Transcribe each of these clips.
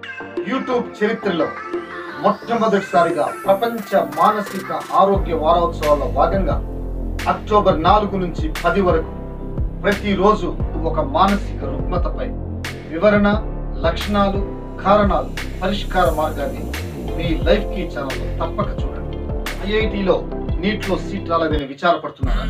YouTube చరిత్రలో మొట్టమొదటిసారిగా ప్రపంచ మానసిక ఆరోగ్య వారోత్సవాల్లో భాగంగా అక్టోబర్ నాలుగు నుంచి పది వరకు ప్రతిరోజు ఒక మానసిక రుగ్మతపై వివరణ లక్షణాలు కారణాలు పరిష్కార మార్గాన్ని మీ లైఫ్ కీ ఛానల్లో తప్పక చూడండి ఐఐటిలో నీట్లో సీట్ రాలేదని విచారపడుతున్నారా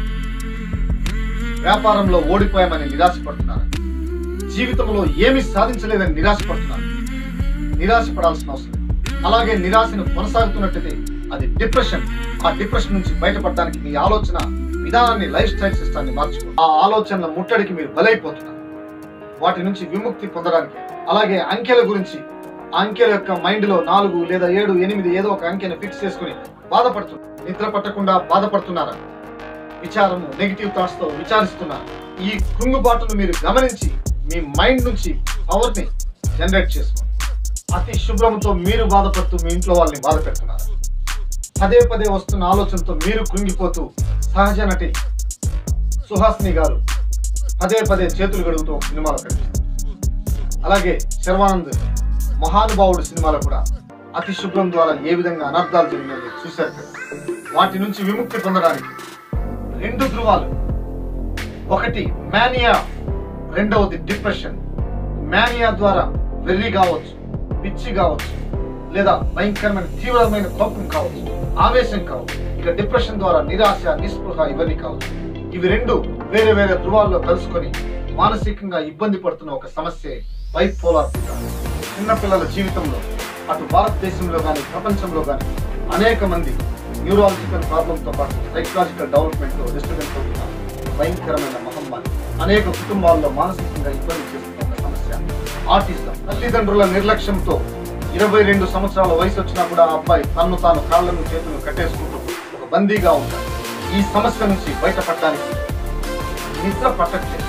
వ్యాపారంలో ఓడిపోయామని నిరాశపడుతున్నారా జీవితంలో ఏమీ సాధించలేదని నిరాశపడుతున్నారు నిరాశపడాల్సిన అవసరం లేదు. అలాగే నిరాశను కొనసాగుతున్నట్టయితే అది డిప్రెషన్ ఆ డిప్రెషన్ నుంచి బయటపడడానికి మీ ఆలోచన విధానాన్ని లైఫ్ స్టైల్ సిస్టాన్ని మార్చుకో ఆ ఆలోచనల ముట్టడికి మీరు బలైపోతున్నారు వాటి నుంచి విముక్తి పొందడానికి అలాగే అంకెల గురించి ఆ అంకెల యొక్క మైండ్ లో నాలుగు లేదా ఏడు ఎనిమిది ఏదో ఒక అంకెను ఫిక్స్ చేసుకుని బాధపడుతున్నారు నిద్ర పట్టకుండా బాధపడుతున్నారా విచారము నెగిటివ్ థాట్స్ తో విచారిస్తున్నారు ఈ కృంగుబాటును మీరు గమనించి మీ మైండ్ నుంచి పవర్ ని జనరేట్ చేసుకోండి అతి శుభ్రంతో మీరు బాధపడుతూ మీ ఇంట్లో వాళ్ళని బాధ పెడుతున్నారు పదే పదే వస్తున్న ఆలోచనతో మీరు కృంగిపోతూ సహజ నటి సుహాసిని గారు పదే పదే చేతులు గడుగుతూ ఒక సినిమాలో కనిపిస్తుంది అలాగే శర్వానంద్ మహానుభావుడు సినిమాలో కూడా అతి శుభ్రం ద్వారా ఏ విధంగా అనర్థాలు జరిగినవి చూశారు కదా వాటి నుంచి విముక్తి పొందడానికి రెండు ధృవాలు ఒకటి మేనియా రెండవది డిప్రెషన్ మేనియా ద్వారా వెర్రి కావచ్చు పిచ్చి కావచ్చు లేదా భయంకరమైన తీవ్రమైన కోపం కావచ్చు ఆవేశం కావచ్చు ఇక డిప్రెషన్ ద్వారా నిరాశ నిస్పృహ ఇవన్నీ కావచ్చు ఇవి రెండు వేరే వేరే ధృవాల్లో కలుసుకొని మానసికంగా ఇబ్బంది పడుతున్న ఒక సమస్య బైపోలార్ చిన్నపిల్లల జీవితంలో అటు భారతదేశంలో కానీ ప్రపంచంలో కానీ అనేక మంది న్యూరాలజికల్ ప్రాబ్లంతో పాటు సైకలాజికల్ డెవలప్మెంట్ లో డిస్టర్బెన్స్ అవుతున్న భయంకరమైన మహమ్మారి అనేక కుటుంబాల్లో మానసికంగా ఇబ్బంది చేస్తున్న ఒక సమస్య ఆటిజం తల్లిదండ్రుల నిర్లక్ష్యంతో ఇరవై రెండు సంవత్సరాల వయసు వచ్చినా కూడా ఆ అబ్బాయి తన్ను తాను కాళ్ళను చేతులను కట్టేసుకుంటూ ఒక బందీగా ఉంటాడు ఈ సమస్య నుంచి బయటపడడానికి నిద్ర పట్టట్లేదు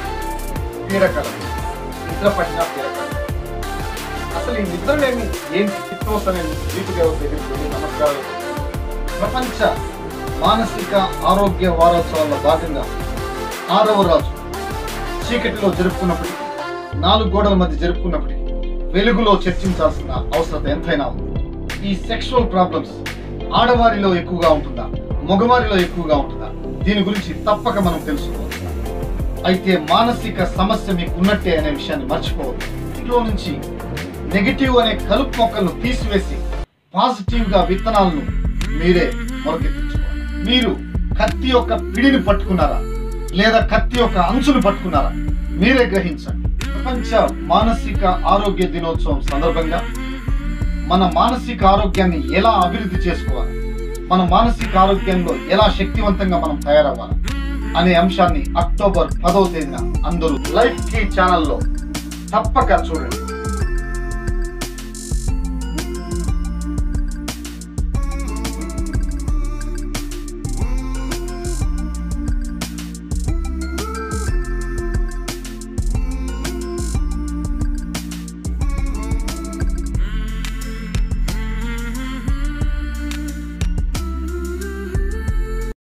పీడకలం నిద్ర పట్టినా పీడకలం అసలు ఈ నిద్రలేమి ఏంటి హిప్నోస్ అనే దీపు దేవత దగ్గరికి వెళ్ళి నమస్కారాలు ప్రపంచ మానసిక ఆరోగ్య వారోత్సవాల్లో భాగంగా ఆరవ రాజు చీకటిలో జరుపుకున్నప్పటికీ నాలుగు గోడల మధ్య జరుపుకున్నప్పటికీ వెలుగులో చర్చించాల్సిన అవసరం ఎంతైనా ఉంది ఈ సెక్షువల్ ప్రాబ్లమ్స్ ఆడవారిలో ఎక్కువగా ఉంటుందా మగవారిలో ఎక్కువగా ఉంటుందా దీని గురించి తప్పక మనం తెలుసుకోవాలి అయితే మానసిక సమస్య మీకు ఉన్నట్టే అనే విషయాన్ని మర్చిపోవద్దు ఇంట్లో నుంచి నెగిటివ్ అనే కలుపు మొక్కలను తీసివేసి పాజిటివ్ గా విత్తనాలను మీరే మొలకెత్తించుకోవాలి మీరు కత్తి యొక్క పిడిని పట్టుకున్నారా లేదా కత్తి యొక్క అంచులు పట్టుకున్నారా మీరే గ్రహించండి ప్రపంచ మానసిక ఆరోగ్య దినోత్సవం సందర్భంగా మన మానసిక ఆరోగ్యాన్ని ఎలా అభివృద్ధి చేసుకోవాలి మన మానసిక ఆరోగ్యంలో ఎలా శక్తివంతంగా మనం తయారవ్వాలి అనే అంశాన్ని అక్టోబర్ పదవ తేదీన అందరూ లైఫ్ కీ ఛానల్లో తప్పక చూడండి